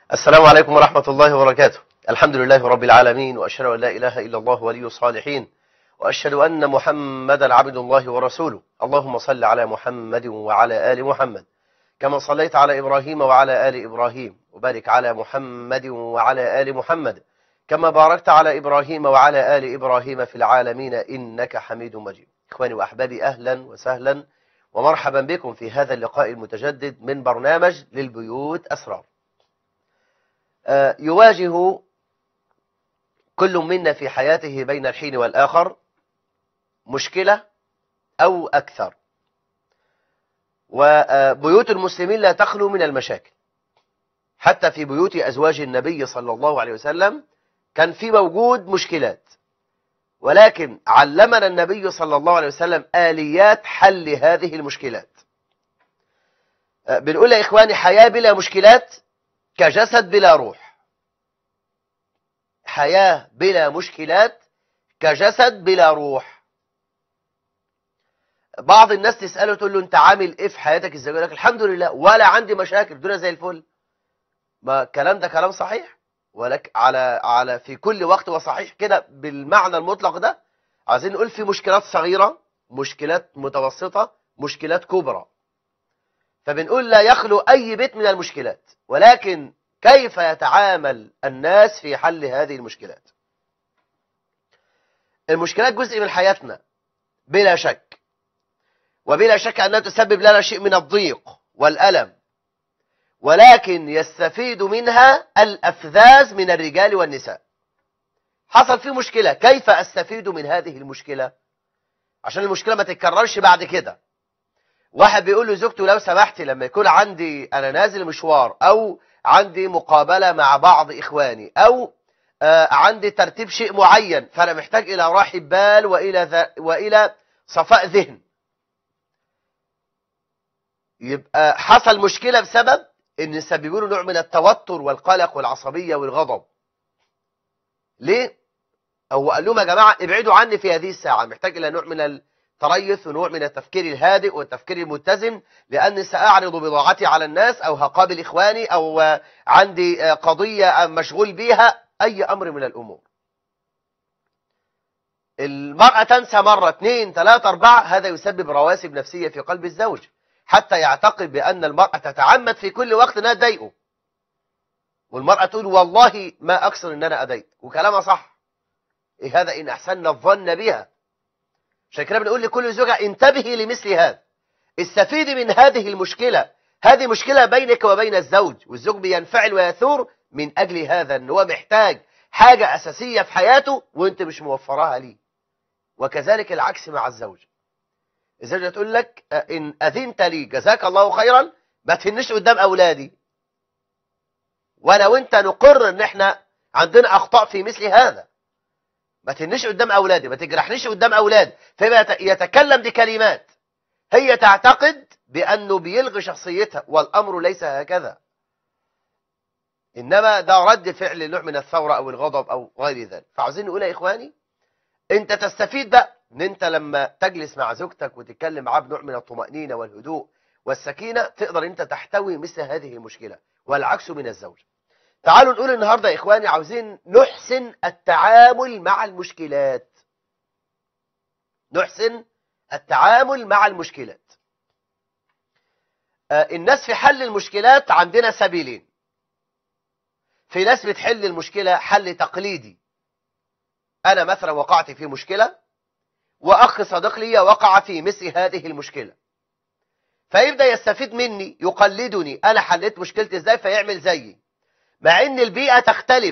السلام عليكم ورحمة الله وبركاته الحمد لله رب العالمين وأشهد أن لا إله إلا الله ولي الصالحين وأشهد أن محمدا عبد الله ورسوله اللهم صل على محمد وعلى آل محمد كما صليت على إبراهيم وعلى آل إبراهيم وبارك على محمد وعلى آل محمد كما باركت على إبراهيم وعلى آل إبراهيم في العالمين إنك حميد مجيد إخواني وأحبابي أهلا وسهلا ومرحبا بكم في هذا اللقاء المتجدد من برنامج للبيوت أسرار يواجه كل منا في حياته بين الحين والآخر مشكلة أو أكثر وبيوت المسلمين لا تخلو من المشاكل حتى في بيوت أزواج النبي صلى الله عليه وسلم كان في موجود مشكلات ولكن علمنا النبي صلى الله عليه وسلم آليات حل هذه المشكلات بنقول يا إخواني حياة بلا مشكلات كجسد بلا روح حياة بلا مشكلات كجسد بلا روح بعض الناس تسأله تقول له انت عامل ايه في حياتك ازاي يقول لك الحمد لله ولا عندي مشاكل الدنيا زي الفل ما الكلام ده كلام صحيح ولك على على في كل وقت وصحيح كده بالمعنى المطلق ده عايزين نقول في مشكلات صغيرة مشكلات متوسطة مشكلات كبرى فبنقول لا يخلو أي بيت من المشكلات ولكن كيف يتعامل الناس في حل هذه المشكلات المشكلات جزء من حياتنا بلا شك وبلا شك أنها تسبب لنا شيء من الضيق والألم ولكن يستفيد منها الأفذاذ من الرجال والنساء حصل فيه مشكلة كيف أستفيد من هذه المشكلة عشان المشكلة ما تتكررش بعد كده واحد بيقول له زوجته لو سمحتي لما يكون عندي أنا نازل مشوار أو عندي مقابلة مع بعض إخواني أو آه عندي ترتيب شيء معين فأنا محتاج إلى راحة بال وإلى, ذ... وإلى صفاء ذهن يبقى حصل مشكلة بسبب ان يسببوا له نوع من التوتر والقلق والعصبية والغضب ليه هو قال لهم يا جماعة ابعدوا عني في هذه الساعة محتاج الى نوع من التريث ونوع من التفكير الهادئ والتفكير المتزن لاني ساعرض بضاعتي على الناس او هقابل اخواني او عندي قضية مشغول بيها اي امر من الامور المرأة تنسى مرة اثنين ثلاثة اربعة هذا يسبب رواسب نفسية في قلب الزوج حتى يعتقد بأن المرأة تتعمد في كل وقت أنها تضايقه والمرأة تقول والله ما أكثر أن أنا أضايق وكلامها صح إيه هذا إن أحسننا الظن بها عشان كده بنقول لكل زوجة انتبهي لمثل هذا استفيدي من هذه المشكلة هذه مشكلة بينك وبين الزوج والزوج بينفعل ويثور من أجل هذا أنه هو محتاج حاجة أساسية في حياته وانت مش موفراها ليه وكذلك العكس مع الزوج الزوجة تقول لك إن أذنت لي جزاك الله خيرا ما تهنش قدام أولادي وأنا وأنت نقر إن إحنا عندنا أخطاء في مثل هذا ما تهنش قدام أولادي ما تجرحنيش قدام أولادي فيما يتكلم بكلمات هي تعتقد بأنه بيلغي شخصيتها والأمر ليس هكذا إنما ده رد فعل لنوع من الثورة أو الغضب أو غير ذلك فعاوزين نقول يا إخواني أنت تستفيد بقى ان انت لما تجلس مع زوجتك وتتكلم معاه بنوع من الطمأنينة والهدوء والسكينة تقدر انت تحتوي مثل هذه المشكلة والعكس من الزوج تعالوا نقول النهاردة يا اخواني عاوزين نحسن التعامل مع المشكلات نحسن التعامل مع المشكلات آه الناس في حل المشكلات عندنا سبيلين في ناس بتحل المشكلة حل تقليدي أنا مثلا وقعت في مشكلة وأخ صديق لي وقع في مثل هذه المشكلة فيبدأ يستفيد مني يقلدني أنا حليت مشكلتي إزاي فيعمل زيي مع أن البيئة تختلف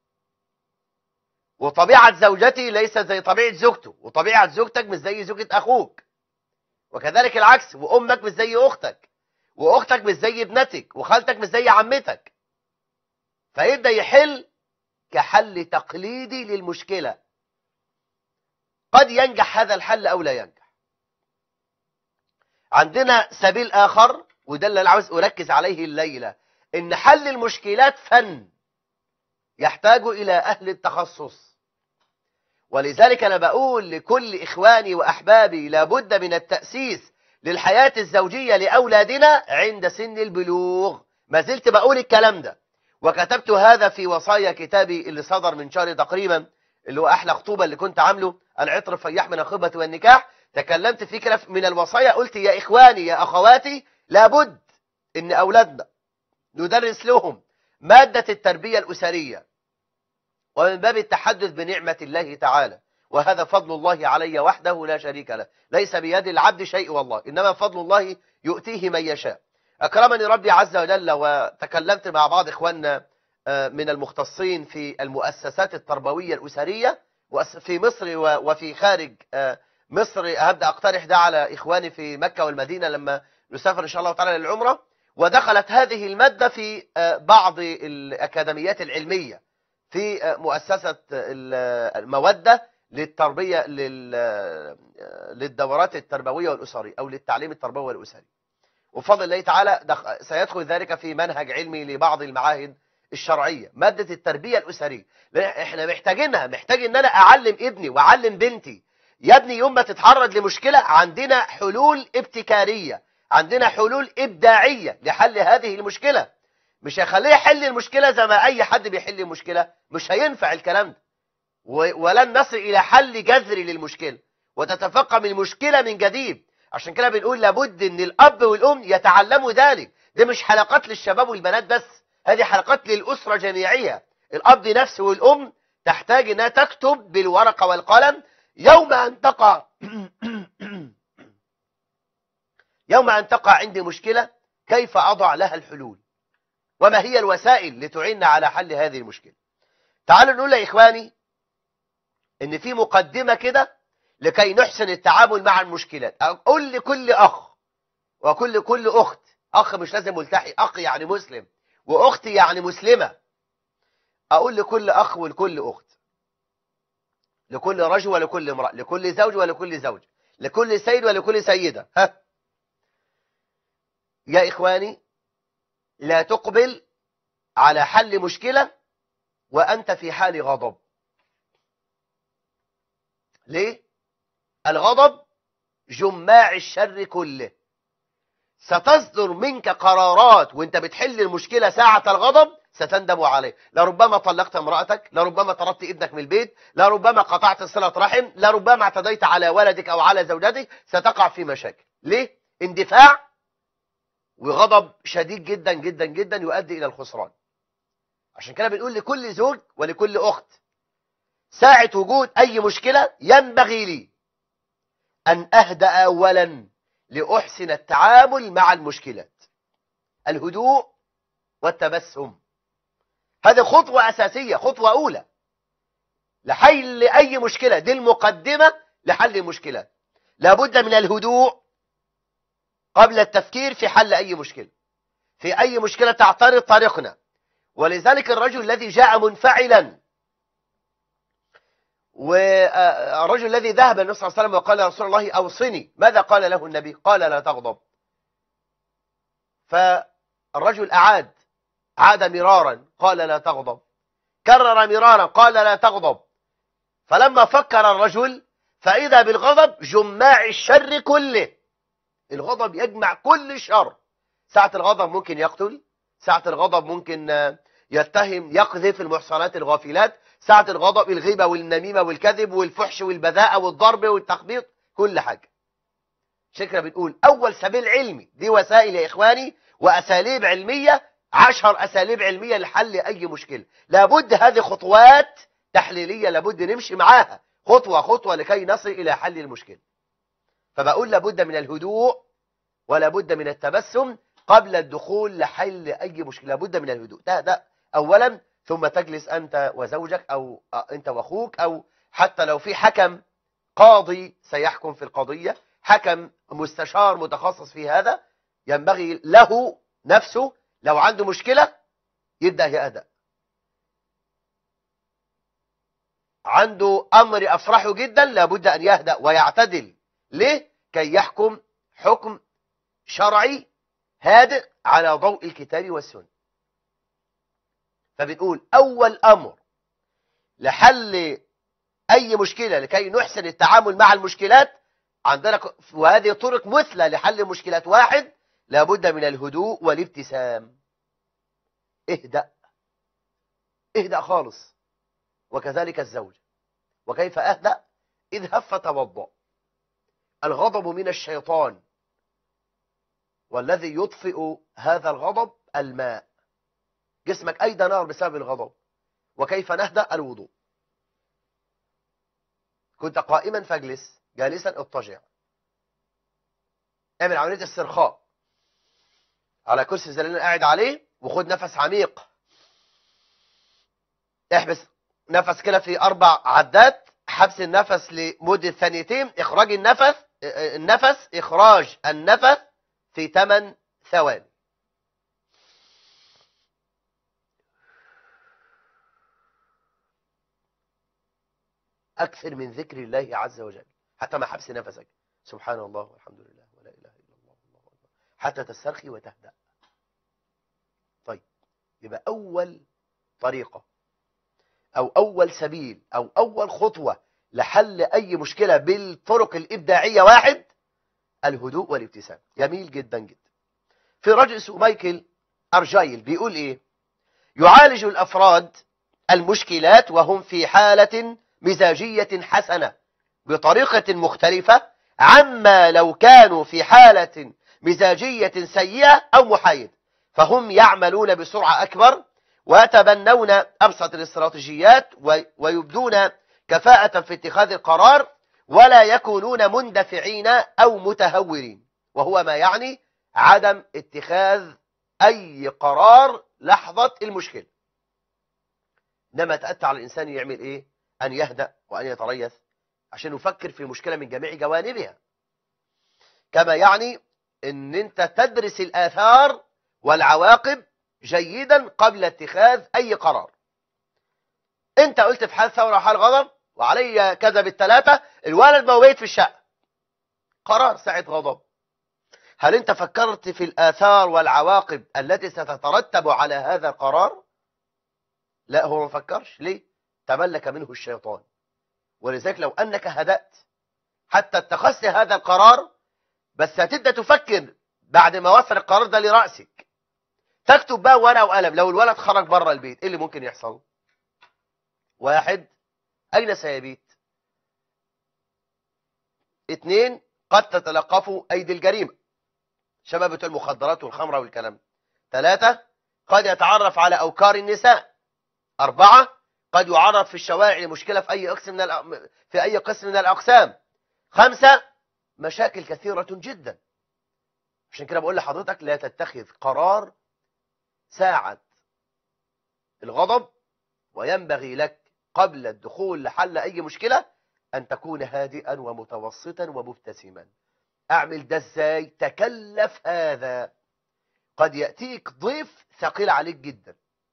وطبيعة زوجتي ليست زي طبيعة زوجته وطبيعة زوجتك مش زي زوجة أخوك وكذلك العكس وأمك مش زي أختك وأختك مش زي ابنتك وخالتك مش زي عمتك فيبدأ يحل كحل تقليدي للمشكلة قد ينجح هذا الحل أو لا ينجح عندنا سبيل آخر وده اللي أنا عاوز أركز عليه الليلة إن حل المشكلات فن يحتاج إلى أهل التخصص ولذلك أنا بقول لكل إخواني وأحبابي لابد من التأسيس للحياة الزوجية لأولادنا عند سن البلوغ ما زلت بقول الكلام ده وكتبت هذا في وصايا كتابي اللي صدر من شهر تقريبا اللي هو أحلى خطوبة اللي كنت عامله العطر فيح من الخطبة والنكاح تكلمت في كده من الوصايا قلت يا إخواني يا أخواتي لابد إن أولادنا ندرس لهم مادة التربية الأسرية ومن باب التحدث بنعمة الله تعالى وهذا فضل الله علي وحده لا شريك له ليس بيد العبد شيء والله إنما فضل الله يؤتيه من يشاء أكرمني ربي عز وجل وتكلمت مع بعض إخواننا من المختصين في المؤسسات التربوية الأسرية في مصر وفي خارج مصر هبدأ أقترح ده على إخواني في مكة والمدينة لما نسافر إن شاء الله تعالى للعمرة ودخلت هذه المادة في بعض الأكاديميات العلمية في مؤسسة المودة للتربية للدورات التربوية والأسرية أو للتعليم التربوي والأسري وفضل الله تعالى سيدخل ذلك في منهج علمي لبعض المعاهد الشرعية مادة التربية الأسرية احنا محتاجينها محتاج ان انا اعلم ابني واعلم بنتي يا ابني يوم ما تتعرض لمشكلة عندنا حلول ابتكارية عندنا حلول ابداعية لحل هذه المشكلة مش هيخليه يحل المشكلة زي ما اي حد بيحل المشكلة مش هينفع الكلام ده ولن نصل الى حل جذري للمشكلة وتتفقم المشكلة من جديد عشان كده بنقول لابد ان الاب والام يتعلموا ذلك دي مش حلقات للشباب والبنات بس هذه حلقات للأسرة جميعية الأب نفسه والأم تحتاج أنها تكتب بالورقة والقلم يوم أن تقع يوم أن تقع عندي مشكلة كيف أضع لها الحلول وما هي الوسائل لتعيننا على حل هذه المشكلة تعالوا نقول يا إخواني إن في مقدمة كده لكي نحسن التعامل مع المشكلات أقول لكل أخ وكل كل أخت أخ مش لازم ملتحي أخ يعني مسلم وأختي يعني مسلمة أقول لكل أخ ولكل أخت لكل رجل ولكل امرأة لكل زوج ولكل زوج لكل سيد ولكل سيدة ها يا إخواني لا تقبل على حل مشكلة وأنت في حال غضب ليه؟ الغضب جماع الشر كله ستصدر منك قرارات وانت بتحل المشكلة ساعة الغضب ستندم عليه لربما طلقت امرأتك لربما طردت ابنك من البيت لربما قطعت صلة رحم لربما اعتديت على ولدك أو على زوجتك ستقع في مشاكل ليه؟ اندفاع وغضب شديد جدا جدا جدا يؤدي إلى الخسران عشان كده بنقول لكل زوج ولكل أخت ساعة وجود أي مشكلة ينبغي لي أن أهدأ أولا لأحسن التعامل مع المشكلات الهدوء والتبسم هذه خطوة أساسية خطوة أولى لحل أي مشكلة دي المقدمة لحل المشكلات لابد من الهدوء قبل التفكير في حل أي مشكلة في أي مشكلة تعترض طريقنا ولذلك الرجل الذي جاء منفعلا والرجل الذي ذهب النبي صلى الله عليه وسلم وقال يا رسول الله أوصني ماذا قال له النبي قال لا تغضب فالرجل أعاد عاد مرارا قال لا تغضب كرر مرارا قال لا تغضب فلما فكر الرجل فإذا بالغضب جماع الشر كله الغضب يجمع كل شر ساعة الغضب ممكن يقتل ساعة الغضب ممكن يتهم يقذف المحصنات الغافلات ساعة الغضب الغيبة والنميمة والكذب والفحش والبذاءة والضرب والتخبيط كل حاجة شكرا بنقول أول سبيل علمي دي وسائل يا إخواني وأساليب علمية عشر أساليب علمية لحل أي مشكلة لابد هذه خطوات تحليلية لابد نمشي معاها خطوة خطوة لكي نصل إلى حل المشكلة فبقول لابد من الهدوء ولابد من التبسم قبل الدخول لحل أي مشكلة لابد من الهدوء تهدأ أولا ثم تجلس أنت وزوجك أو أنت وأخوك أو حتى لو في حكم قاضي سيحكم في القضية حكم مستشار متخصص في هذا ينبغي له نفسه لو عنده مشكلة يبدأ يهدأ عنده أمر أفرحه جدا لابد أن يهدأ ويعتدل ليه؟ كي يحكم حكم شرعي هادئ على ضوء الكتاب والسنة فبنقول أول أمر لحل أي مشكلة لكي نحسن التعامل مع المشكلات عندنا وهذه طرق مثلى لحل مشكلات واحد لابد من الهدوء والابتسام اهدأ اهدأ خالص وكذلك الزوج وكيف أهدأ اذهب فتوضأ الغضب من الشيطان والذي يطفئ هذا الغضب الماء جسمك أيضا نار بسبب الغضب وكيف نهدأ الوضوء كنت قائما فاجلس جالسا اضطجع اعمل عملية استرخاء على كرسي زي اللي انا قاعد عليه وخد نفس عميق احبس نفس كده في اربع عدات حبس النفس لمدة ثانيتين اخراج النفس النفس اخراج النفس في 8 ثواني أكثر من ذكر الله عز وجل حتى ما حبس نفسك سبحان الله والحمد لله ولا إله إلا الله والله أكبر حتى تسترخي وتهدأ طيب يبقى أول طريقة أو أول سبيل أو أول خطوة لحل أي مشكلة بالطرق الإبداعية واحد الهدوء والابتسام جميل جدا جدا في رجل اسمه مايكل أرجايل بيقول إيه يعالج الأفراد المشكلات وهم في حالة مزاجية حسنة بطريقة مختلفة عما لو كانوا في حالة مزاجية سيئة أو محايدة فهم يعملون بسرعة أكبر ويتبنون أبسط الاستراتيجيات ويبدون كفاءة في اتخاذ القرار ولا يكونون مندفعين أو متهورين وهو ما يعني عدم اتخاذ أي قرار لحظة المشكلة إنما تأتى على الإنسان يعمل إيه أن يهدأ وأن يتريث عشان يفكر في المشكلة من جميع جوانبها كما يعني أن أنت تدرس الآثار والعواقب جيدا قبل اتخاذ أي قرار أنت قلت في حال ثورة حال غضب وعلي كذا بالثلاثة الولد مويت في الشقة قرار ساعة غضب هل أنت فكرت في الآثار والعواقب التي ستترتب على هذا القرار لا هو ما فكرش ليه تملك منه الشيطان ولذلك لو أنك هدأت حتى اتخذت هذا القرار بس هتبدأ تفكر بعد ما وصل القرار ده لرأسك تكتب بقى ورقة وقلم لو الولد خرج بره البيت ايه اللي ممكن يحصل واحد أين سيبيت اثنين قد تتلقفوا أيدي الجريمة شبابة المخدرات والخمرة والكلام ثلاثة قد يتعرف على أوكار النساء أربعة قد يعرض في الشوارع لمشكلة في أي قسم من الأ... في أي قسم من الأقسام خمسة مشاكل كثيرة جدا عشان كده بقول لحضرتك لا تتخذ قرار ساعة الغضب وينبغي لك قبل الدخول لحل أي مشكلة أن تكون هادئا ومتوسطا ومبتسما أعمل ده ازاي تكلف هذا قد يأتيك ضيف ثقيل عليك جدا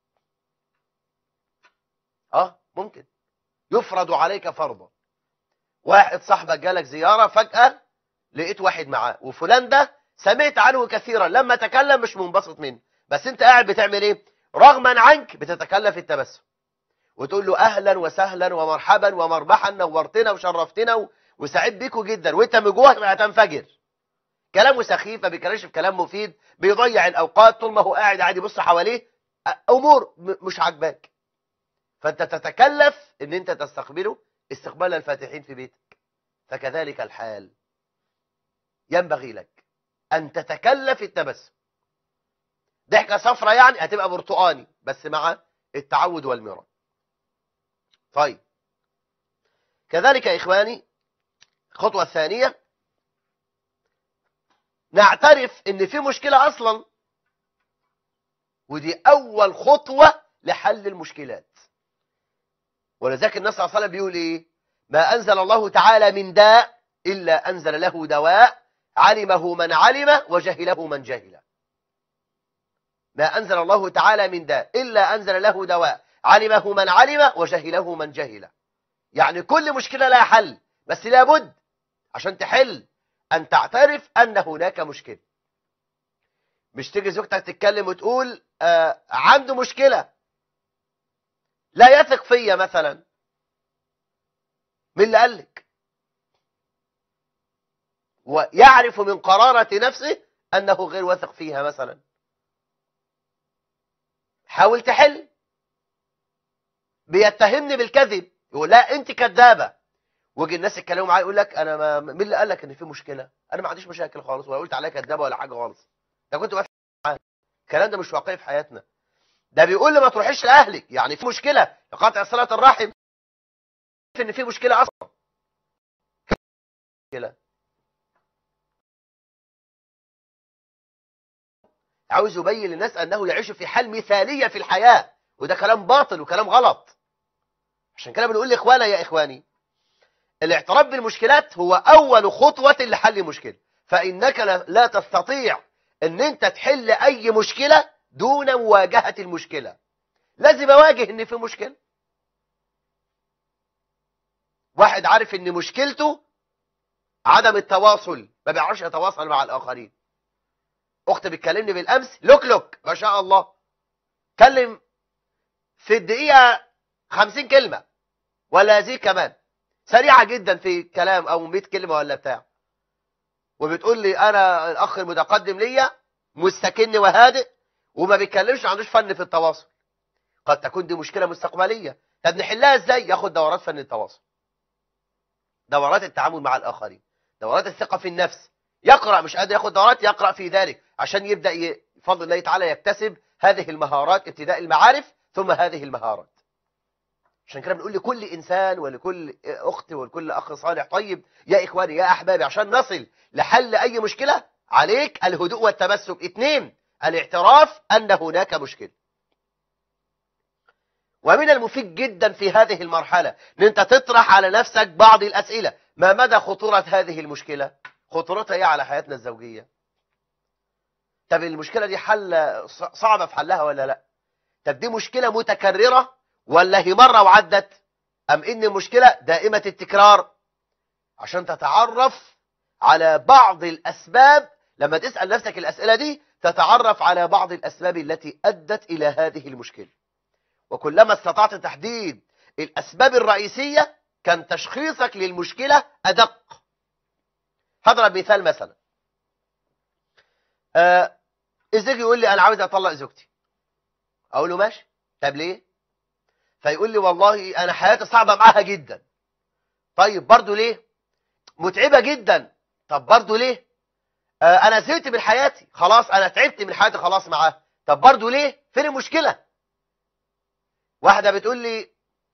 اه ممكن يفرض عليك فرضا واحد صاحبك جالك زيارة فجأة لقيت واحد معاه وفلان ده سمعت عنه كثيرا لما تكلم مش منبسط منه بس انت قاعد بتعمل ايه رغما عنك بتتكلف التبسم وتقول له اهلا وسهلا ومرحبا ومربحا نورتنا وشرفتنا و... وسعيد بيكوا جدا وانت من جواك هتنفجر كلامه سخيف ما بيتكلمش في كلام مفيد بيضيع الاوقات طول ما هو قاعد عادي يبص حواليه امور مش عاجباك فانت تتكلف ان انت تستقبله استقبال الفاتحين في بيتك فكذلك الحال ينبغي لك ان تتكلف التبسم ضحكة صفرة يعني هتبقى برتقاني بس مع التعود والمرة طيب كذلك يا إخواني الخطوة الثانية نعترف ان في مشكلة اصلا ودي اول خطوة لحل المشكلات ولذلك النبي صلى الله عليه وسلم بيقول ايه ما انزل الله تعالى من داء الا انزل له دواء علمه من علم وجهله من جهل ما انزل الله تعالى من داء الا انزل له دواء علمه من علم وجهله من جهل يعني كل مشكلة لها حل بس لابد عشان تحل أن تعترف أن هناك مشكلة مش تيجي زوجتك تتكلم وتقول آه عنده مشكلة لا يثق فيا مثلا مين اللي قال لك ويعرف من قرارة نفسه أنه غير واثق فيها مثلا حاول تحل بيتهمني بالكذب يقول لا انت كذابه ويجي الناس يتكلموا معايا يقول لك انا ما مين اللي قال لك ان في مشكله انا ما عنديش مشاكل خالص ولا قلت عليها كذابه ولا حاجه خالص ده كنت واقف معاه الكلام ده مش واقعي في حياتنا ده بيقول لي ما تروحيش لاهلك يعني في مشكله قطع صله الرحم ان في مشكله اصلا مشكله عاوز يبين للناس انه يعيش في حال مثاليه في الحياه وده كلام باطل وكلام غلط عشان كده بنقول لاخوانا يا اخواني الاعتراف بالمشكلات هو اول خطوه لحل مشكله فانك لا تستطيع ان انت تحل اي مشكله دون مواجهه المشكله لازم اواجه ان في مشكله واحد عارف ان مشكلته عدم التواصل ما بيعرفش يتواصل مع الاخرين اخت بتكلمني بالامس لوك لوك ما شاء الله كلم في الدقيقه 50 كلمه ولا زي كمان سريعه جدا في كلام او 100 كلمه ولا بتاع وبتقول لي انا الاخ المتقدم ليا مستكن وهادئ وما بيتكلمش ما عندوش فن في التواصل قد تكون دي مشكله مستقبليه طب نحلها ازاي ياخد دورات فن التواصل دورات التعامل مع الاخرين دورات الثقه في النفس يقرا مش قادر ياخد دورات يقرا في ذلك عشان يبدا بفضل الله تعالى يكتسب هذه المهارات ابتداء المعارف ثم هذه المهارات عشان كده بنقول لكل انسان ولكل اخت ولكل اخ صالح طيب يا اخواني يا احبابي عشان نصل لحل اي مشكله عليك الهدوء والتبسم اثنين الاعتراف ان هناك مشكله ومن المفيد جدا في هذه المرحله ان انت تطرح على نفسك بعض الاسئله ما مدى خطوره هذه المشكله خطورتها ايه على حياتنا الزوجيه طب المشكله دي حل صعبه في حلها ولا لا طب دي مشكله متكرره ولا هي مره وعدت ام ان المشكله دائمه التكرار عشان تتعرف على بعض الاسباب لما تسال نفسك الاسئله دي تتعرف على بعض الاسباب التي ادت الى هذه المشكله وكلما استطعت تحديد الاسباب الرئيسيه كان تشخيصك للمشكله ادق هضرب مثال مثلا آه الزوج يقول لي انا عاوز اطلق زوجتي اقول له ماشي طب ليه فيقول لي والله انا حياتي صعبه معاها جدا طيب برضو ليه متعبه جدا طب برضو ليه آه انا زهقت من حياتي خلاص انا تعبت من حياتي خلاص معاها طب برضو ليه فين المشكله واحده بتقول لي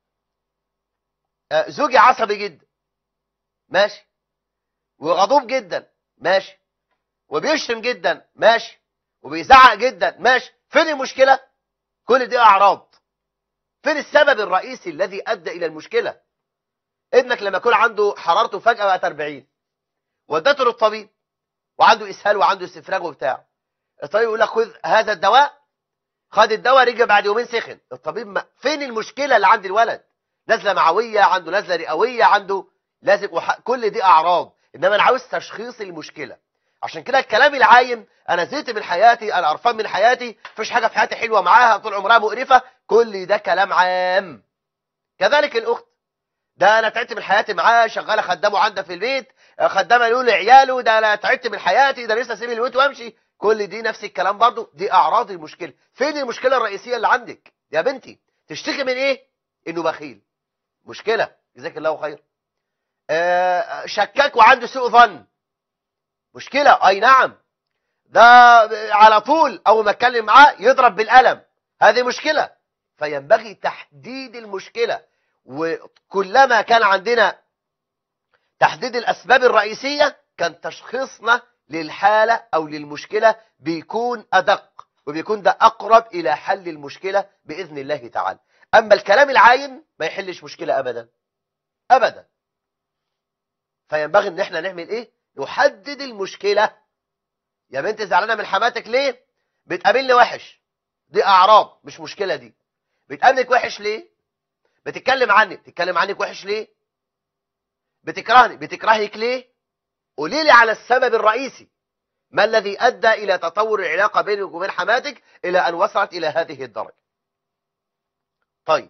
آه زوجي عصبي جدا ماشي وغضوب جدا ماشي وبيشتم جدا ماشي وبيزعق جدا ماشي فين المشكله كل دي اعراض فين السبب الرئيسي الذي ادى الى المشكله ابنك لما يكون عنده حرارته فجاه بقت 40 ودته للطبيب وعنده اسهال وعنده استفراغ وبتاع الطبيب يقول لك خذ هذا الدواء خد الدواء رجع بعد يومين سخن الطبيب ما فين المشكله اللي عند الولد نزله معويه عنده نزله رئويه عنده لازم وح... كل دي اعراض انما انا عاوز تشخيص المشكله عشان كده الكلام العايم انا زهقت من حياتي انا قرفان من حياتي مفيش حاجه في حياتي حلوه معاها طول عمرها مقرفه كل ده كلام عام كذلك الاخت ده انا تعبت من حياتي معاه شغاله خدامه عندها في البيت خدامه يقول لعياله ده انا تعبت من حياتي ده لسه اسيب البيت وامشي كل دي نفس الكلام برضو دي اعراض المشكله فين المشكله الرئيسيه اللي عندك يا بنتي تشتكي من ايه انه بخيل مشكله جزاك الله خير آه شكاك وعنده سوء ظن مشكله اي نعم ده على طول اول ما اتكلم معاه يضرب بالقلم هذه مشكله فينبغي تحديد المشكله وكلما كان عندنا تحديد الاسباب الرئيسيه كان تشخيصنا للحاله او للمشكله بيكون ادق وبيكون ده اقرب الى حل المشكله باذن الله تعالى اما الكلام العايم ما يحلش مشكله ابدا ابدا فينبغي ان احنا نعمل ايه نحدد المشكله يا بنت زعلانه من حماتك ليه بتقابلني وحش دي اعراض مش مشكله دي بتقابلك وحش ليه بتتكلم عني بتتكلم عنك وحش ليه بتكرهني بتكرهك ليه قولي لي على السبب الرئيسي ما الذي ادى الى تطور العلاقه بينك وبين حماتك الى ان وصلت الى هذه الدرجه طيب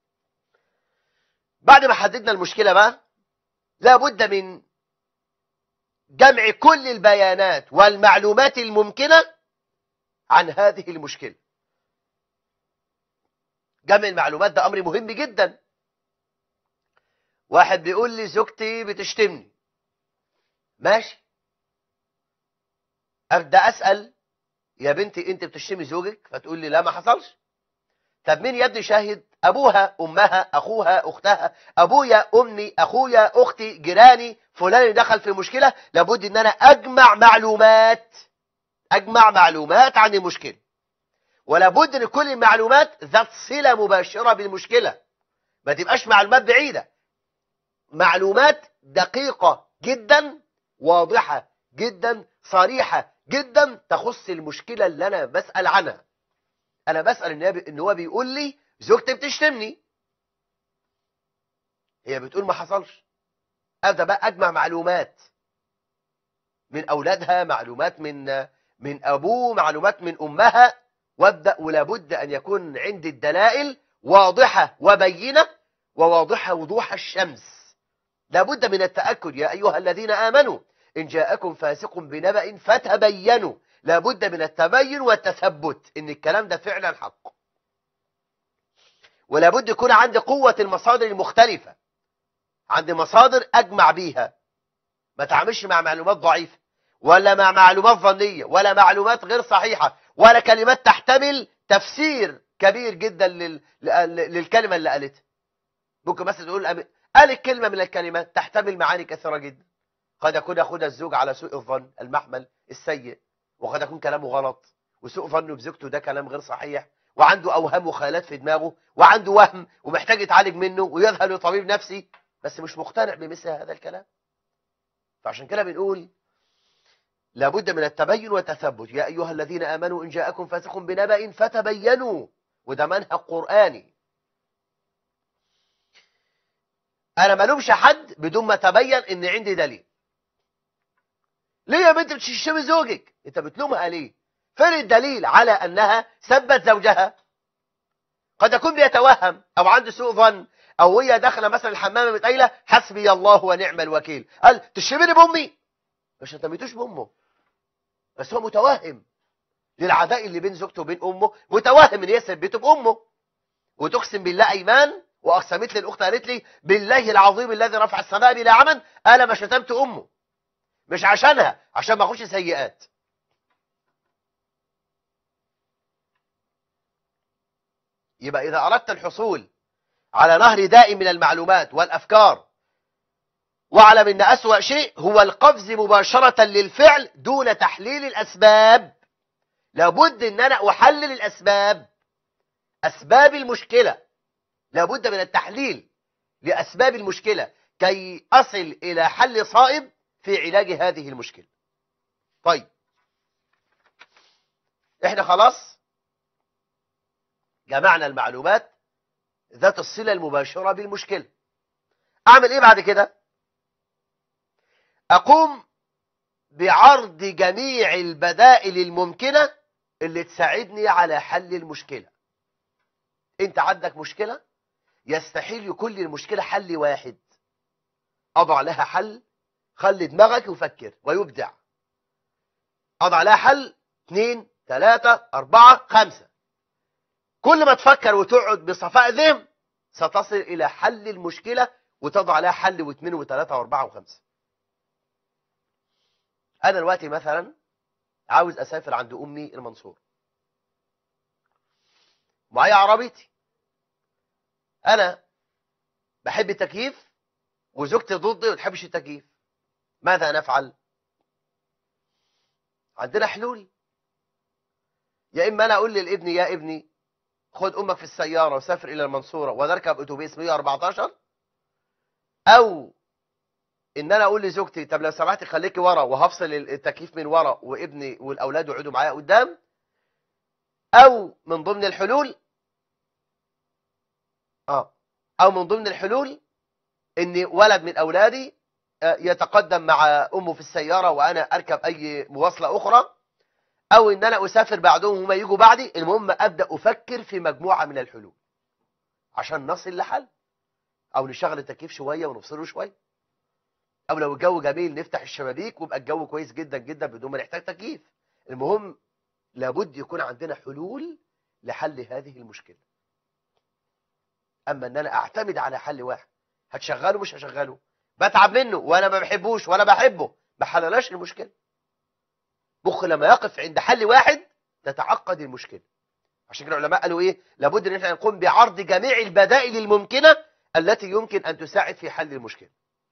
بعد ما حددنا المشكله بقى لابد من جمع كل البيانات والمعلومات الممكنه عن هذه المشكله جمع المعلومات ده امر مهم جدا واحد بيقول لي زوجتي بتشتمني ماشي ابدا اسال يا بنتي انت بتشتمي زوجك فتقول لي لا ما حصلش طب مين يا ابني شاهد ابوها امها اخوها اختها ابويا امي اخويا اختي جيراني فلان اللي دخل في مشكله لابد ان انا اجمع معلومات اجمع معلومات عن المشكله ولابد ان كل المعلومات ذات صله مباشره بالمشكله ما تبقاش معلومات بعيده معلومات دقيقه جدا واضحه جدا صريحه جدا تخص المشكله اللي انا بسال عنها انا بسال النبي ان هو بيقول لي زوجتي بتشتمني هي بتقول ما حصلش ابدا بقى اجمع معلومات من اولادها معلومات من من ابوه معلومات من امها وابدا ولابد ان يكون عندي الدلائل واضحه وبينه وواضحه وضوح الشمس لابد من التاكد يا ايها الذين امنوا ان جاءكم فاسق بنبأ فتبينوا لابد من التبين والتثبت ان الكلام ده فعلا حق ولابد يكون عندي قوة المصادر المختلفة عندي مصادر اجمع بيها ما تعملش مع معلومات ضعيفة ولا مع معلومات ظنية ولا معلومات غير صحيحة ولا كلمات تحتمل تفسير كبير جدا لل... للكلمة اللي قالتها ممكن مثلا تقول قالت كلمة من الكلمات تحتمل معاني كثيرة جدا قد يكون ياخدها الزوج على سوء الظن المحمل السيء وقد يكون كلامه غلط وسوء ظنه بزوجته ده كلام غير صحيح وعنده اوهام وخيالات في دماغه وعنده وهم ومحتاج يتعالج منه ويذهب لطبيب نفسي بس مش مقتنع بمثل هذا الكلام فعشان كده بنقول لابد من التبين والتثبت يا ايها الذين امنوا ان جاءكم فاسق بنبأ فتبينوا وده منهج قرآني انا ما لومش حد بدون ما تبين ان عندي دليل ليه يا بنت بتشتمي زوجك انت بتلومها ليه فين الدليل على انها سبت زوجها قد يكون بيتوهم او عنده سوء ظن او هي داخله مثلا الحمام متقايله حسبي الله ونعم الوكيل قال تشتمني بامي مش هتميتوش بامه بس هو متوهم للعداء اللي بين زوجته وبين امه متوهم ان هي سبته بامه وتقسم بالله ايمان واقسمت لي الاخت قالت لي بالله العظيم الذي رفع السماء بلا عمد انا ما شتمت امه مش عشانها عشان ما اخش سيئات يبقى إذا أردت الحصول على نهر دائم من المعلومات والأفكار واعلم أن أسوأ شيء هو القفز مباشرة للفعل دون تحليل الأسباب لابد أن أنا أحلل الأسباب أسباب المشكلة لابد من التحليل لأسباب المشكلة كي أصل إلى حل صائب في علاج هذه المشكلة طيب احنا خلاص جمعنا المعلومات ذات الصلة المباشرة بالمشكلة اعمل ايه بعد كده اقوم بعرض جميع البدائل الممكنة اللي تساعدني على حل المشكلة انت عندك مشكلة يستحيل يكون للمشكلة حل واحد اضع لها حل خلي دماغك يفكر ويبدع اضع لها حل اثنين ثلاثة أربعة خمسة كل ما تفكر وتقعد بصفاء ذهن ستصل إلى حل المشكلة وتضع لها حل واثنين وثلاثة وأربعة وخمسة أنا دلوقتي مثلا عاوز أسافر عند أمي المنصور معايا عربيتي أنا بحب التكييف وزوجتي ضدي وتحبش التكييف ماذا نفعل عندنا حلول يا إما أنا أقول للابن يا ابني خد أمك في السيارة وسافر إلى المنصورة ونركب أتوبيس 114 أو إن أنا أقول لزوجتي طب لو سمحتي خليكي ورا وهفصل التكييف من ورا وابني والأولاد يقعدوا معايا قدام أو من ضمن الحلول آه أو من ضمن الحلول إن ولد من أولادي يتقدم مع أمه في السيارة وأنا أركب أي مواصلة أخرى أو إن أنا أسافر بعدهم وهم يجوا بعدي المهم أبدأ أفكر في مجموعة من الحلول عشان نصل لحل أو نشغل التكييف شوية ونفصله شوية أو لو الجو جميل نفتح الشبابيك ويبقى الجو كويس جدا جدا بدون ما نحتاج تكييف المهم لابد يكون عندنا حلول لحل هذه المشكلة اما ان انا اعتمد على حل واحد هتشغله مش هشغله بتعب منه وانا ما بحبوش ولا بحبه ما حللاش المشكله مخ لما يقف عند حل واحد تتعقد المشكله عشان كده العلماء قالوا ايه لابد ان احنا نقوم بعرض جميع البدائل الممكنه التي يمكن ان تساعد في حل المشكله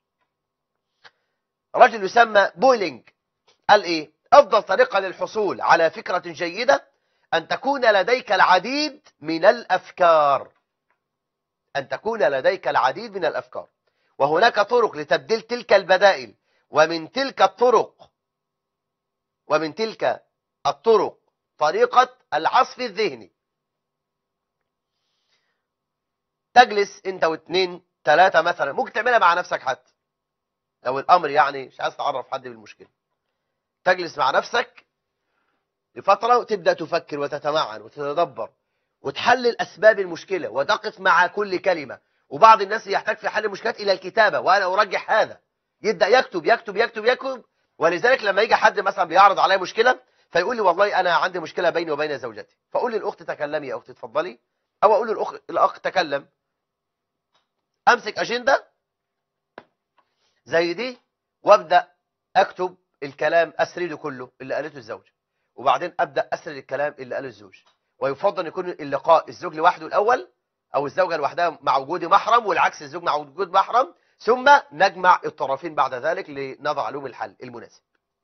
رجل يسمى بولينج قال ايه افضل طريقه للحصول على فكره جيده ان تكون لديك العديد من الافكار ان تكون لديك العديد من الافكار وهناك طرق لتبديل تلك البدائل ومن تلك الطرق ومن تلك الطرق طريقة العصف الذهني تجلس انت واثنين ثلاثة مثلا ممكن تعملها مع نفسك حتى لو الامر يعني مش عايز تعرف حد بالمشكلة تجلس مع نفسك لفترة وتبدأ تفكر وتتمعن وتتدبر وتحلل أسباب المشكلة وتقف مع كل كلمة وبعض الناس يحتاج في حل المشكلات إلى الكتابة وأنا أرجح هذا يبدأ يكتب يكتب يكتب يكتب ولذلك لما يجي حد مثلا بيعرض عليه مشكلة فيقول لي والله أنا عندي مشكلة بيني وبين زوجتي فأقول للأخت تكلمي يا أختي اتفضلي أو أقول للأخ الأخ تكلم أمسك أجندة زي دي وأبدأ أكتب الكلام أسرده كله اللي قالته الزوجة وبعدين أبدأ أسرد الكلام اللي قاله الزوج ويفضل أن يكون اللقاء الزوج لوحده الأول أو الزوجة لوحدها مع وجود محرم والعكس الزوج مع وجود محرم ثم نجمع الطرفين بعد ذلك لنضع لهم الحل المناسب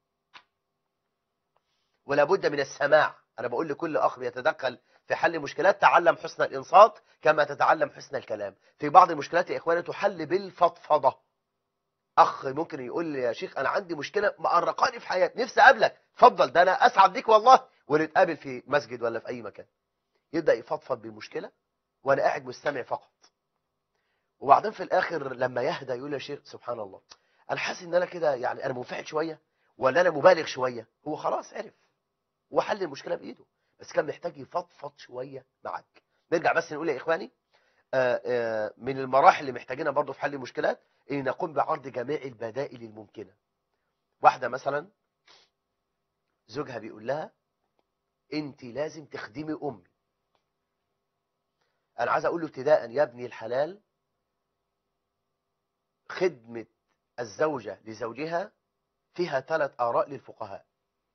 ولا بد من السماع أنا بقول لكل أخ بيتدخل في حل مشكلات تعلم حسن الإنصات كما تتعلم حسن الكلام في بعض المشكلات يا إخواني تحل بالفضفضة أخ ممكن يقول لي يا شيخ أنا عندي مشكلة مقرقاني في حياتي نفسي أقابلك اتفضل ده أنا أسعد بيك والله ونتقابل في مسجد ولا في أي مكان يبدأ يفضفض بمشكلة وأنا قاعد مستمع فقط وبعدين في الآخر لما يهدى يقول يا شيخ سبحان الله أنا حاسس إن أنا كده يعني أنا منفعل شوية ولا أنا مبالغ شوية هو خلاص عرف وحل المشكلة بإيده بس كان محتاج يفضفض شوية معك نرجع بس نقول يا إخواني آآ آآ من المراحل اللي محتاجينها برضو في حل المشكلات ان نقوم بعرض جميع البدائل الممكنة واحدة مثلا زوجها بيقول لها انت لازم تخدمي امي انا عايز اقول له ابتداء يا ابني الحلال خدمة الزوجة لزوجها فيها ثلاث آراء للفقهاء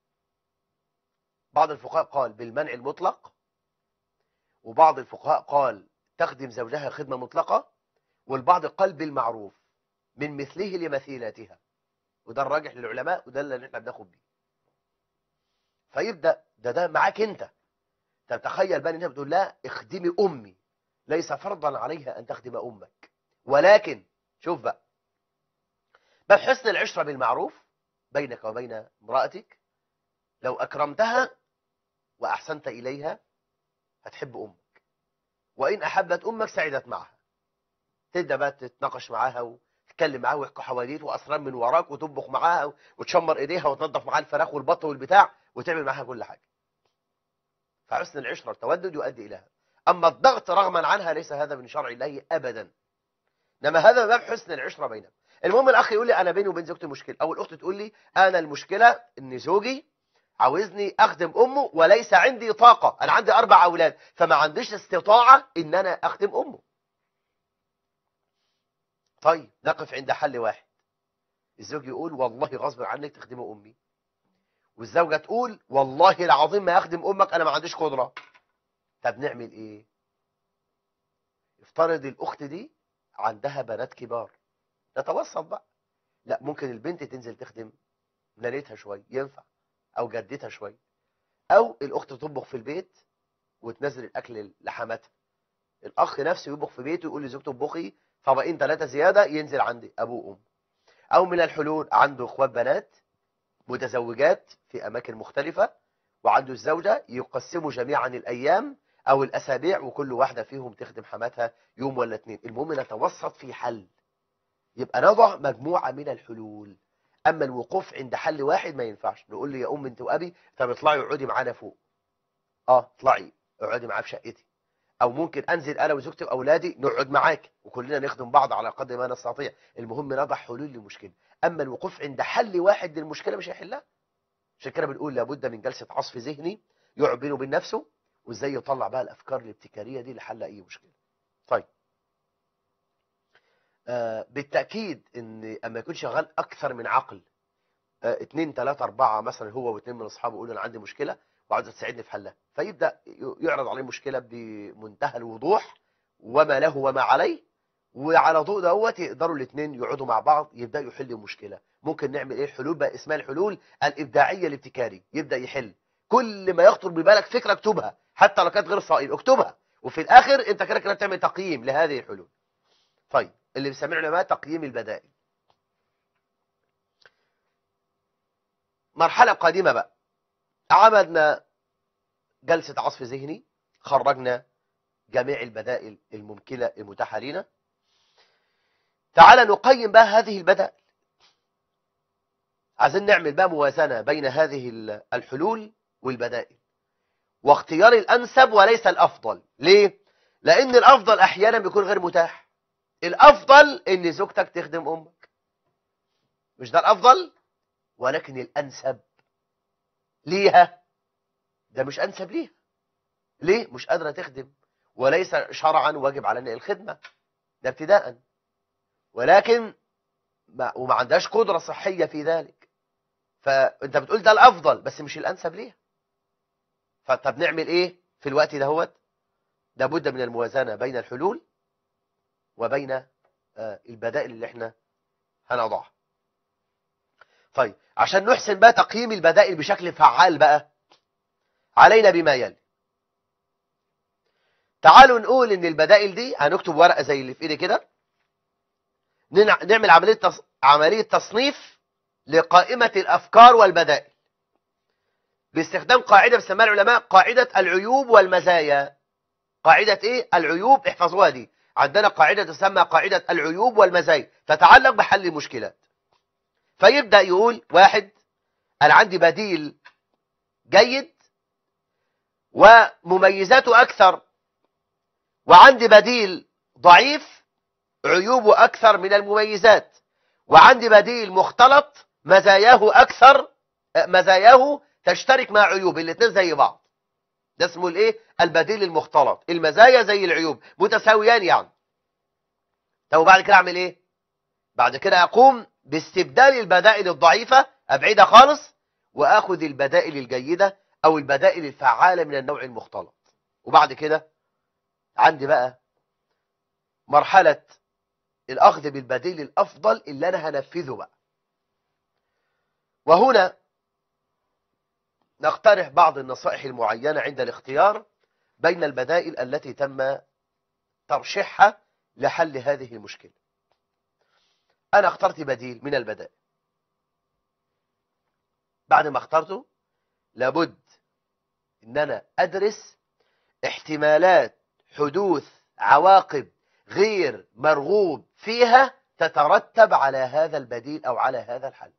بعض الفقهاء قال بالمنع المطلق وبعض الفقهاء قال تخدم زوجها خدمة مطلقة والبعض قال بالمعروف من مثله لمثيلاتها وده الراجح للعلماء وده اللي احنا بناخد بيه فيبدأ ده ده معاك انت طب تخيل بقى انت بتقول لا اخدمي امي ليس فرضا عليها ان تخدم امك ولكن شوف بقى باب حسن العشرة بالمعروف بينك وبين امرأتك لو أكرمتها وأحسنت إليها هتحب أمك وإن أحبت أمك سعدت معها تبدأ بقى تتناقش معاها وتتكلم معاها ويحكوا حواديت وأسرار من وراك وتطبخ معاها وتشمر إيديها وتنظف معاها الفراخ والبط والبتاع وتعمل معاها كل حاجة فحسن العشرة التودد يؤدي إلى هذا أما الضغط رغما عنها ليس هذا من شرع الله أبدا إنما هذا باب حسن العشرة بينهم المهم الأخ يقول لي أنا بيني وبين زوجتي مشكلة أو الأخت تقول لي أنا المشكلة إن زوجي عاوزني أخدم أمه وليس عندي طاقة أنا عندي أربع أولاد فما عنديش استطاعة إن أنا أخدم أمه طيب نقف عند حل واحد الزوج يقول والله غصب عنك تخدم أمي والزوجة تقول والله العظيم ما أخدم أمك أنا ما عنديش قدرة طب نعمل إيه افترض الأخت دي عندها بنات كبار نتوسط بقى لا ممكن البنت تنزل تخدم نانيتها شوية ينفع او جدتها شويه او الاخت تطبخ في البيت وتنزل الاكل لحماتها الاخ نفسه يطبخ في بيته يقول لزوجته اطبخي طبقين ثلاثه زياده ينزل عندي ابوه وام او من الحلول عنده اخوات بنات متزوجات في اماكن مختلفه وعنده الزوجه يقسموا جميعا الايام او الاسابيع وكل واحده فيهم تخدم حماتها يوم ولا اتنين المهم نتوسط في حل يبقى نضع مجموعه من الحلول اما الوقوف عند حل واحد ما ينفعش نقول له يا ام انت وابي طب اطلعي اقعدي معانا فوق اه اطلعي اقعدي معاه في شقتي او ممكن انزل انا وزوجتي واولادي نقعد معاك وكلنا نخدم بعض على قدر ما نستطيع المهم نضع حلول للمشكله اما الوقوف عند حل واحد للمشكله مش هيحلها عشان كده بنقول لابد من جلسه عصف ذهني يقعد بينه وبين نفسه وازاي يطلع بقى الافكار الابتكاريه دي لحل اي مشكله طيب آه، بالتأكيد ان اما يكون شغال اكثر من عقل آه، اتنين تلاتة اربعة مثلا هو واتنين من اصحابه يقولوا انا عندي مشكلة وعاوز تساعدني في حلها فيبدأ ي- يعرض عليه مشكلة بمنتهى الوضوح وما له وما عليه وعلى ضوء دوت يقدروا الاثنين يقعدوا مع بعض يبداوا يحلوا مشكله ممكن نعمل ايه حلول بقى اسمها الحلول الابداعيه الابتكاري يبدا يحل كل ما يخطر ببالك فكره اكتبها حتى لو كانت غير صائب اكتبها وفي الاخر انت كده كده بتعمل تقييم لهذه الحلول طيب اللي بيسميه العلماء تقييم البدائل مرحله قادمه بقى عملنا جلسه عصف ذهني خرجنا جميع البدائل الممكنه المتاحه لنا تعال نقيم بقى هذه البدائل عايزين نعمل بقى موازنة بين هذه ال- الحلول والبدائل واختيار الأنسب وليس الأفضل ليه؟ لأن الأفضل أحيانا بيكون غير متاح الأفضل إن زوجتك تخدم أمك مش ده الأفضل ولكن الأنسب ليها ده مش أنسب ليها ليه؟ مش قادرة تخدم وليس شرعا واجب علينا الخدمة ده ابتداءً ولكن ما وما عندهاش قدرة صحية في ذلك فانت بتقول ده الافضل بس مش الانسب ليها فطب نعمل ايه في الوقت دهوت لابد من الموازنة بين الحلول وبين آه، البدائل اللي احنا هنضعها طيب عشان نحسن بقى تقييم البدائل بشكل فعال بقى علينا بما يلي تعالوا نقول ان البدائل دي هنكتب ورقة زي اللي في ايدي كده ننع- نعمل عملية تص... عملية تصنيف لقائمة الأفكار والبدائل باستخدام قاعدة بيسميها العلماء قاعدة العيوب والمزايا قاعدة إيه؟ العيوب احفظوها دي عندنا قاعدة تسمى قاعدة العيوب والمزايا تتعلق بحل المشكلات فيبدأ يقول واحد أنا عندي بديل جيد ومميزاته أكثر وعندي بديل ضعيف عيوبه أكثر من المميزات وعندي بديل مختلط مزاياه أكثر آه، مزاياه تشترك مع عيوب الاثنين زي بعض ده اسمه الايه البديل المختلط المزايا زي العيوب متساويان يعني طب وبعد كده اعمل ايه بعد كده اقوم باستبدال البدائل الضعيفة ابعدها خالص واخذ البدائل الجيدة او البدائل الفعالة من النوع المختلط وبعد كده عندي بقى مرحلة الأخذ بالبديل الأفضل اللي أنا هنفذه بقى وهنا نقترح بعض النصائح المعينة عند الاختيار بين البدائل التي تم ترشيحها لحل هذه المشكلة أنا اخترت بديل من البدائل بعد ما اخترته لابد ان انا ادرس احتمالات حدوث عواقب غير مرغوب فيها تترتب على هذا البديل او على هذا الحل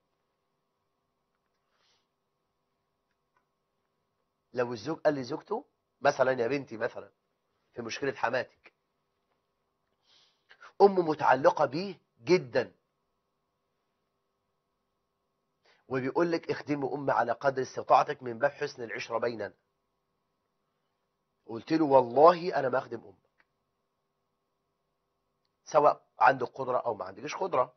لو الزوج قال لزوجته مثلا يا بنتي مثلا في مشكلة حماتك ام متعلقة بيه جدا وبيقول لك اخدمي امي على قدر استطاعتك من باب حسن العشرة بيننا قلت له والله انا ما اخدم امك سواء عندك قدرة او ما عندكش قدرة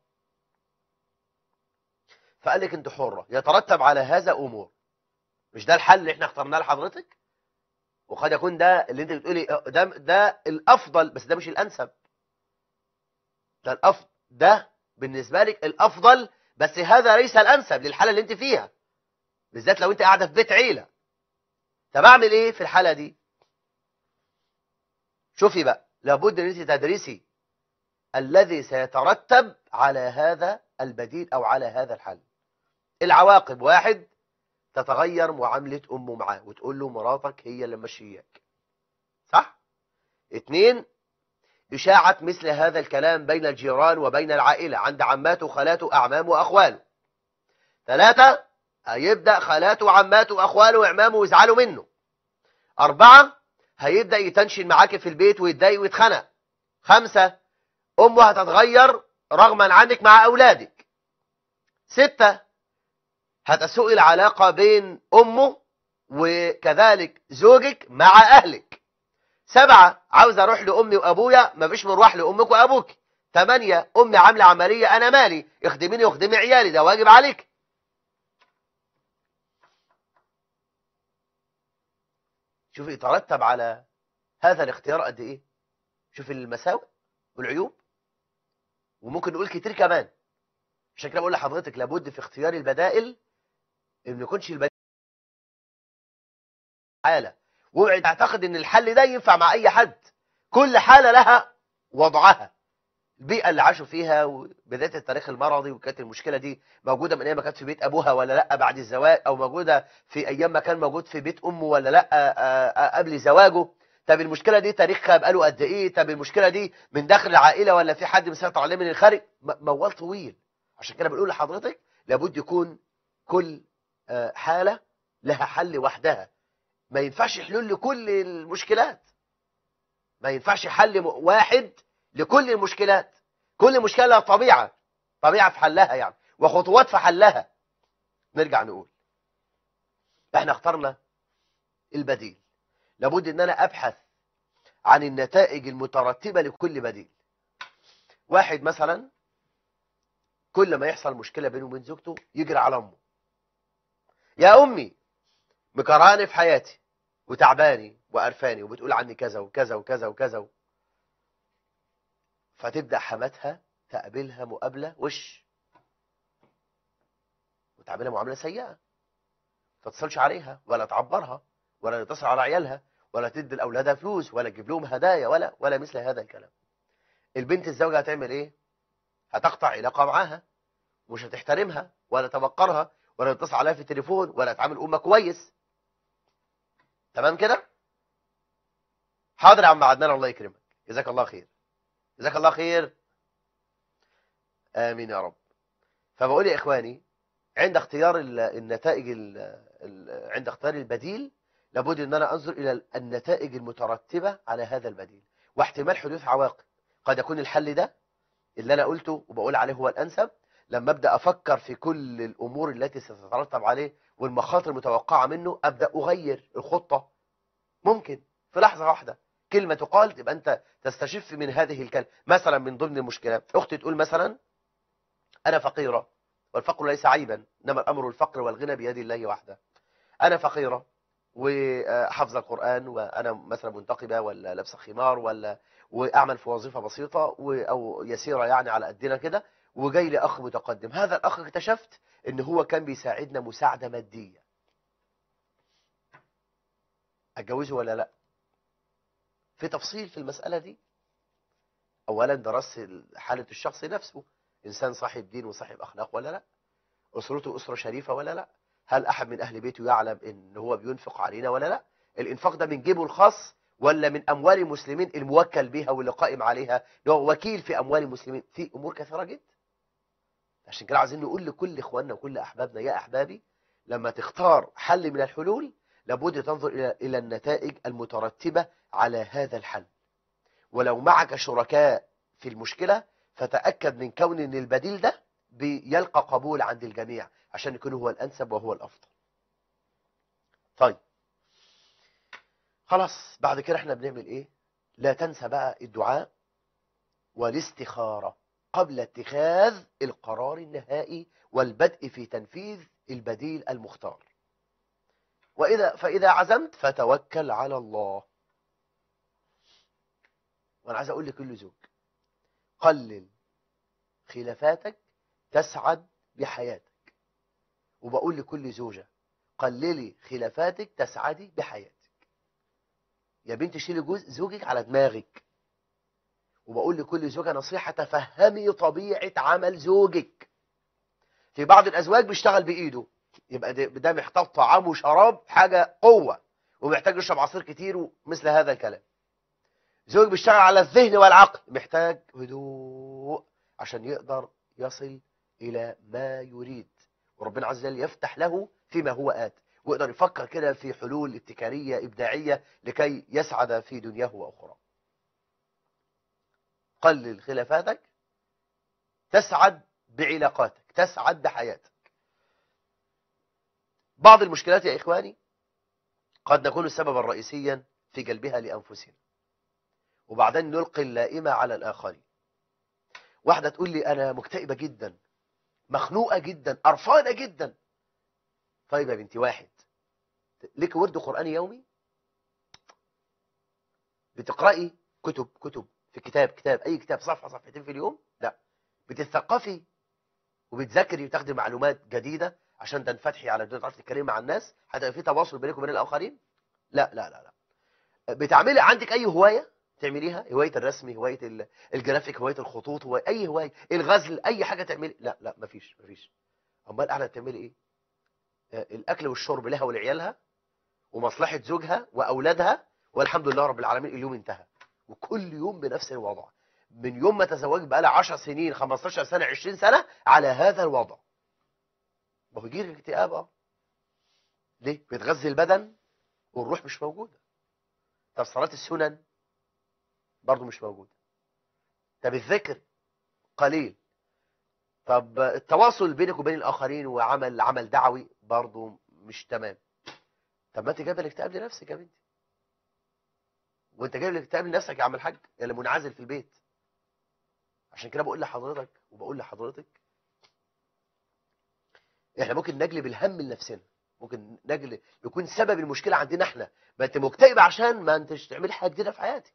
فقال لك انت حرة يترتب على هذا امور مش ده الحل اللي احنا اخترناه لحضرتك وقد يكون ده اللي انت بتقولي ده ده الافضل بس ده مش الانسب ده الافضل ده بالنسبة لك الافضل بس هذا ليس الانسب للحالة اللي انت فيها بالذات لو انت قاعدة في بيت عيلة طب اعمل ايه في الحالة دي شوفي بقى لابد ان انت تدرسي الذي سيترتب على هذا البديل او على هذا الحل العواقب واحد تتغير معاملة امه معاه وتقول له مراتك هي اللي مشياك صح اتنين إشاعة مثل هذا الكلام بين الجيران وبين العائلة عند عماته وخالاته أعمامه وأخواله ثلاثة هيبدأ خالاته وعماته وأخواله وإعمامه ويزعلوا منه أربعة هيبدأ يتنشن معاك في البيت ويتضايق ويتخنق خمسة أمه هتتغير رغما عنك مع أولادك ستة هتسوء العلاقة بين أمه وكذلك زوجك مع أهلك سبعة عاوز أروح لأمي وأبويا مفيش مروح لأمك وأبوك تمانية أمي عاملة عملية أنا مالي اخدميني واخدمي عيالي ده واجب عليك شوف يترتب على هذا الاختيار قد ايه شوف المساوئ والعيوب وممكن نقول كتير كمان عشان كده بقول لحضرتك لابد في اختيار البدائل ان ما يكونش البدائل حاله واوعي تعتقد ان الحل ده ينفع مع اي حد كل حاله لها وضعها البيئه اللي عاشوا فيها وبدايه التاريخ المرضي وكانت المشكله دي موجوده من ايام ما كانت في بيت ابوها ولا لا بعد الزواج او موجوده في ايام ما كان موجود في بيت امه ولا لا آه، آه، قبل زواجه طب المشكله دي تاريخها بقاله قد ايه طب المشكله دي من داخل العائله ولا في حد مسيطر عليه من الخارج م- موال طويل عشان كده بنقول لحضرتك لابد يكون كل آه، حاله لها حل وحدها ما ينفعش حلول لكل المشكلات ما ينفعش حل م- واحد لكل المشكلات كل مشكله لها طبيعه طبيعه في حلها يعني وخطوات في حلها نرجع نقول احنا اخترنا البديل لابد ان انا ابحث عن النتائج المترتبه لكل بديل واحد مثلا كل ما يحصل مشكله بينه وبين زوجته يجري على امه يا امي مكرهاني في حياتي وتعباني وقرفاني وبتقول عني كذا وكذا وكذا وكذا فتبدا حماتها تقابلها مقابله وش وتعاملها معامله سيئه ما تتصلش عليها ولا تعبرها ولا تتصل على عيالها ولا تدي لاولادها فلوس ولا تجيب لهم هدايا ولا ولا مثل هذا الكلام البنت الزوجه هتعمل ايه هتقطع علاقه معاها مش هتحترمها ولا توقرها ولا تتصل عليها في التليفون ولا تعامل امها كويس تمام كده حاضر يا عم عدنان الله يكرمك جزاك الله خير جزاك الله خير امين يا رب فبقول يا اخواني عند اختيار ال- النتائج ال- ال- عند اختيار البديل لابد ان انا انظر الى النتائج المترتبه على هذا البديل واحتمال حدوث عواقب قد يكون الحل ده اللي انا قلته وبقول عليه هو الانسب لما ابدا افكر في كل الامور التي ستترتب عليه والمخاطر المتوقعه منه ابدا اغير الخطه ممكن في لحظه واحده كلمه تقال تبقى انت تستشف من هذه الكلمه مثلا من ضمن المشكلات اختي تقول مثلا انا فقيره والفقر ليس عيبا انما الامر الفقر والغنى بيد الله وحده انا فقيره وحفظ القران وانا مثلا منتقبه ولا لابسه خمار ولا واعمل في وظيفه بسيطه و- او يسيره يعني على قدنا كده وجاي لي اخ متقدم هذا الاخ اكتشفت ان هو كان بيساعدنا مساعده ماديه اتجوزه ولا لا في تفصيل في المساله دي اولا درست حاله الشخص نفسه انسان صاحب دين وصاحب اخلاق ولا لا اسرته اسره شريفه ولا لا هل احد من اهل بيته يعلم ان هو بينفق علينا ولا لا الانفاق ده من جيبه الخاص ولا من اموال المسلمين الموكل بها واللي قائم عليها اللي هو وكيل في اموال المسلمين في امور كثيره جدا عشان كده عايزين نقول لكل اخواننا وكل احبابنا يا احبابي لما تختار حل من الحلول لابد تنظر الى الى النتائج المترتبه على هذا الحل ولو معك شركاء في المشكله فتاكد من كون ان البديل ده بيلقى قبول عند الجميع عشان يكون هو الانسب وهو الافضل طيب خلاص بعد كده احنا بنعمل ايه لا تنسى بقى الدعاء والاستخاره قبل اتخاذ القرار النهائي والبدء في تنفيذ البديل المختار وإذا فإذا عزمت فتوكل على الله وأنا عايز أقول لكل زوج قلل خلافاتك تسعد بحياتك وبقول لكل زوجة قللي خلافاتك تسعدي بحياتك يا بنت شيلي جوز زوجك على دماغك وبقول لكل زوجة نصيحة تفهمي طبيعة عمل زوجك في بعض الأزواج بيشتغل بإيده يبقى ده ده محتاج طعام وشراب حاجة قوة ومحتاج يشرب عصير كتير ومثل هذا الكلام زوج بيشتغل على الذهن والعقل محتاج هدوء عشان يقدر يصل إلى ما يريد وربنا عز وجل يفتح له فيما هو آت ويقدر يفكر كده في حلول ابتكارية إبداعية لكي يسعد في دنياه وأخرى قلل خلافاتك تسعد بعلاقاتك تسعد بحياتك بعض المشكلات يا إخواني قد نكون سببا رئيسيا في جلبها لأنفسنا وبعدين نلقي اللائمة على الآخرين واحده تقول لي انا مكتئبه جدا مخنوقه جدا قرفانه جدا طيب يا بنتي واحد ليك ورد قراني يومي بتقراي كتب كتب في كتاب كتاب اي كتاب صفحه صفحتين في اليوم لا بتتثقفي وبتذاكري وتاخدي معلومات جديده عشان تنفتحي على الدنيا تعرفي تتكلمي مع الناس هتبقى في تواصل بينك وبين الاخرين لا لا لا لا بتعملي عندك اي هوايه تعمليها هوايه الرسم هوايه ال- الجرافيك هوايه الخطوط هواية اي هوايه الغزل اي حاجه تعملي لا لا مفيش مفيش امال قاعده تعملي ايه آه، الاكل والشرب لها ولعيالها ومصلحه زوجها واولادها والحمد لله رب العالمين اليوم انتهى وكل يوم بنفس الوضع من يوم ما تزوجت بقى لها 10 سنين 15 سنه 20 سنه على هذا الوضع ما هو يجي لك اكتئاب اه ليه بتغذي البدن والروح مش موجوده طب صلاه السنن برضه مش موجوده طب الذكر قليل طب التواصل بينك وبين الاخرين وعمل عمل دعوي برضه مش تمام طب ما انت جايب الاكتئاب لنفسك يا بنتي وانت جايب الاكتئاب لنفسك يا عم الحاج يا اللي منعزل في البيت عشان كده بقول لحضرتك وبقول لحضرتك احنا ممكن نجلب الهم لنفسنا ممكن نجلب يكون سبب المشكله عندنا احنا ما انت مكتئب عشان ما انتش تعمل حاجه جديده في حياتك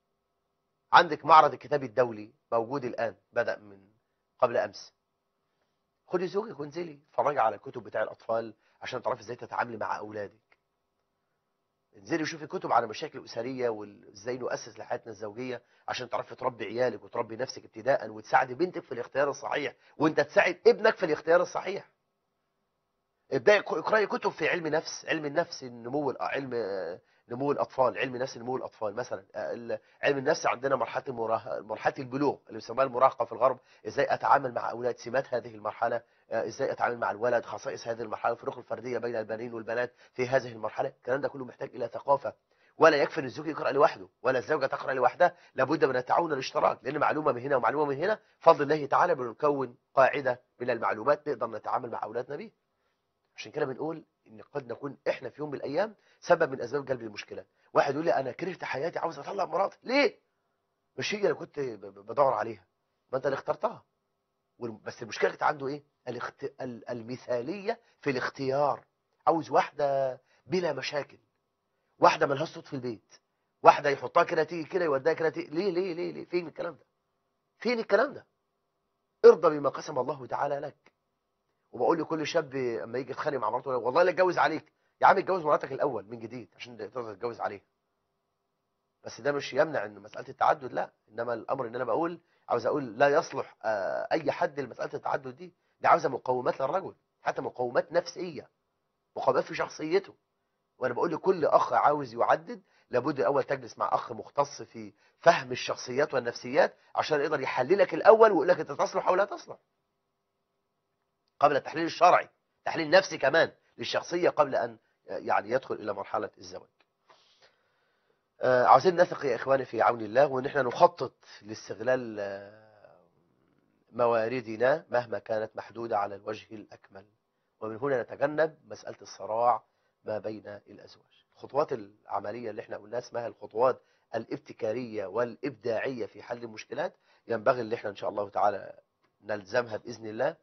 عندك معرض الكتاب الدولي موجود الان بدا من قبل امس خدي زوجك وانزلي اتفرجي على الكتب بتاع الاطفال عشان تعرفي ازاي تتعاملي مع اولادك انزلي وشوفي كتب على مشاكل الاسريه وازاي نؤسس لحياتنا الزوجيه عشان تعرفي تربي عيالك وتربي نفسك ابتداء وتساعدي بنتك في الاختيار الصحيح وانت تساعد ابنك في الاختيار الصحيح ابداي اقراي كتب في علم نفس علم النفس النمو الأ- علم آه، نمو الاطفال علم نفس نمو الاطفال مثلا آه، ال- علم النفس عندنا مرحله المراهقه مرحله البلوغ اللي بيسموها المراهقه في الغرب ازاي اتعامل مع اولاد سمات هذه المرحله آه، ازاي اتعامل مع الولد خصائص هذه المرحله الفروق الفرديه بين البنين والبنات في هذه المرحله الكلام ده كله محتاج الى ثقافه ولا يكفي ان الزوج يقرا لوحده ولا الزوجه تقرا لوحدها لابد من التعاون والاشتراك لان معلومه من هنا ومعلومه من هنا فضل الله تعالى بنكون قاعده من المعلومات نقدر نتعامل مع اولادنا بيها عشان كده بنقول ان قد نكون احنا في يوم من الايام سبب من اسباب جلب المشكلات واحد يقول لي انا كرهت حياتي عاوز اطلق مراتي ليه مش هي اللي كنت ب- ب- بدور عليها ما انت اللي اخترتها وال- بس المشكله كانت عنده ايه الاخت... ال- المثاليه في الاختيار عاوز واحده بلا مشاكل واحده ملهاش صوت في البيت واحده يحطها كده تيجي كده يوديها كده تيجي ليه ليه ليه ليه فين الكلام ده فين الكلام ده ارضى بما قسم الله تعالى لك وبقول لكل شاب اما يجي يتخانق مع مراته والله لا اتجوز عليك يا عم اتجوز مراتك الاول من جديد عشان تقدر تتجوز عليها بس ده مش يمنع ان مساله التعدد لا انما الامر ان انا بقول عاوز اقول لا يصلح آه، اي حد لمساله التعدد دي دي عاوزه مقومات للرجل حتى مقومات نفسيه مقومات في شخصيته وانا بقول لكل اخ عاوز يعدد لابد الاول تجلس مع اخ مختص في فهم الشخصيات والنفسيات عشان يقدر يحللك الاول ويقول لك انت تصلح او لا تصلح قبل التحليل الشرعي تحليل نفسي كمان للشخصيه قبل ان يعني يدخل الى مرحله الزواج آه، عاوزين نثق يا اخواني في عون الله وان احنا نخطط لاستغلال آه، مواردنا مهما كانت محدوده على الوجه الاكمل ومن هنا نتجنب مساله الصراع ما بين الازواج الخطوات العمليه اللي احنا قلناها اسمها الخطوات الابتكاريه والابداعيه في حل المشكلات ينبغي ان احنا ان شاء الله تعالى نلزمها باذن الله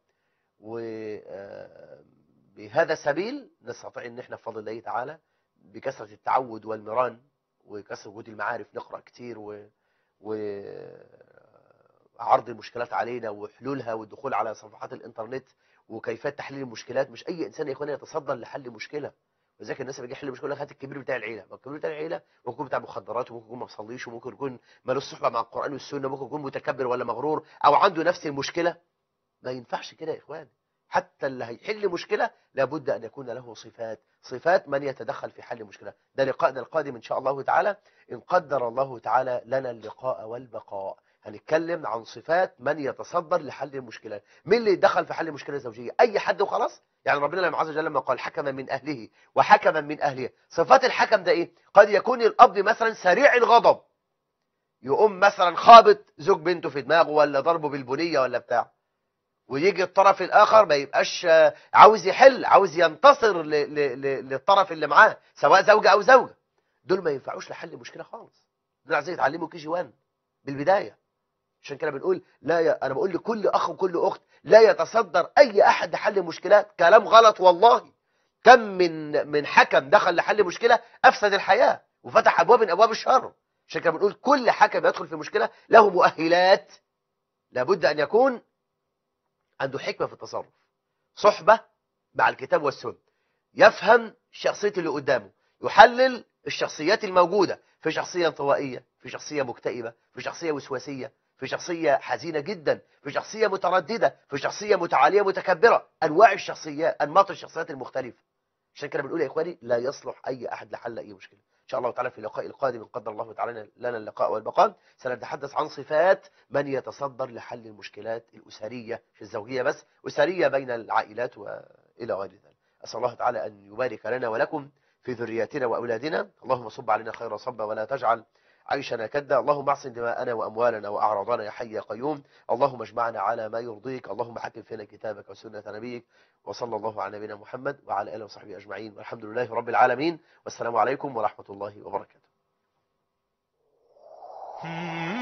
وبهذا السبيل نستطيع ان احنا بفضل الله تعالى بكثره التعود والمران وكثره وجود المعارف نقرا كتير و وعرض المشكلات علينا وحلولها والدخول على صفحات الانترنت وكيفيه تحليل المشكلات مش اي انسان يا اخواني يتصدر لحل مشكله وذلك الناس اللي بيجي يحل مشكله يقول لك هات الكبير بتاع العيله ما الكبير بتاع العيله ممكن يكون بتاع مخدرات وممكن يكون ما بيصليش وممكن يكون مالوش صحبه مع القران والسنه ممكن يكون متكبر ولا مغرور او عنده نفس المشكله ما ينفعش كده يا اخوان حتى اللي هيحل مشكله لابد ان يكون له صفات صفات من يتدخل في حل مشكله ده لقائنا القادم ان شاء الله تعالى ان قدر الله تعالى لنا اللقاء والبقاء هنتكلم عن صفات من يتصدر لحل المشكلات مين اللي يدخل في حل المشكله الزوجيه اي حد وخلاص يعني ربنا لما عز وجل لما قال حكما من اهله وحكما من اهلها صفات الحكم ده ايه قد يكون الاب مثلا سريع الغضب يقوم مثلا خابط زوج بنته في دماغه ولا ضربه بالبنيه ولا بتاع ويجي الطرف الاخر ما يبقاش آه، عاوز يحل عاوز ينتصر ل- ل- ل- للطرف اللي معاه سواء زوجه او زوجه دول ما ينفعوش لحل مشكله خالص دول عايزين يتعلموا كي جي 1 بالبدايه عشان كده بنقول لا ي... انا بقول لكل اخ وكل اخت لا يتصدر اي احد لحل المشكلات كلام غلط والله كم من من حكم دخل لحل مشكله افسد الحياه وفتح ابواب من ابواب الشر عشان كده بنقول كل حكم يدخل في مشكله له مؤهلات لابد ان يكون عنده حكمه في التصرف صحبه مع الكتاب والسنه يفهم شخصيه اللي قدامه يحلل الشخصيات الموجوده في شخصيه انطوائيه في شخصيه مكتئبه في شخصيه وسواسيه في شخصية حزينة جدا في شخصية مترددة في شخصية متعالية متكبرة أنواع الشخصيات أنماط الشخصيات المختلفة عشان كده بنقول يا إخواني لا يصلح أي أحد لحل أي مشكلة إن شاء الله تعالى في اللقاء القادم إن قدر الله تعالى لنا اللقاء والبقاء سنتحدث عن صفات من يتصدر لحل المشكلات الأسرية في الزوجية بس أسرية بين العائلات وإلى غير ذلك أسأل الله تعالى أن يبارك لنا ولكم في ذرياتنا وأولادنا اللهم صب علينا خير صب ولا تجعل عيشنا كدا اللهم اعصم دماءنا وأموالنا وأعراضنا يا حي يا قيوم اللهم اجمعنا على ما يرضيك اللهم حكم فينا كتابك وسنة نبيك وصلى الله على نبينا محمد وعلى آله وصحبه أجمعين والحمد لله رب العالمين والسلام عليكم ورحمة الله وبركاته